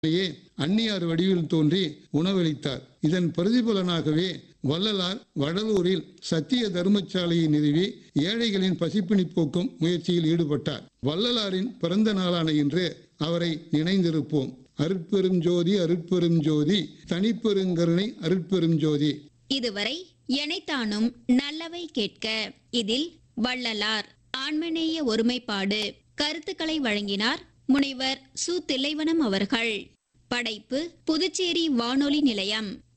யே அந்நியார் வடிவில் தோன்றி உணவளித்தார் இதன் பிரதிபலனாகவே வள்ளலார் வடலூரில் சத்திய தர்மசாலையை நிறுவி ஏழைகளின் பசிப்பினி போக்கும் முயற்சியில் ஈடுபட்டார் வள்ளலாரின் பிறந்த நாளான இன்று அவரை நினைந்திருப்போம் அருட்பெரும் ஜோதி அருட்பெரும் ஜோதி தனிப்பெருங்கருணை அருட்பெரும் ஜோதி இதுவரை எனைத்தானும் நல்லவை கேட்க இதில் வள்ளலார் ஆன்மநேய ஒருமைப்பாடு கருத்துக்களை வழங்கினார் முனைவர் சு தில்லைவனம் அவர்கள் படைப்பு புதுச்சேரி வானொலி நிலையம்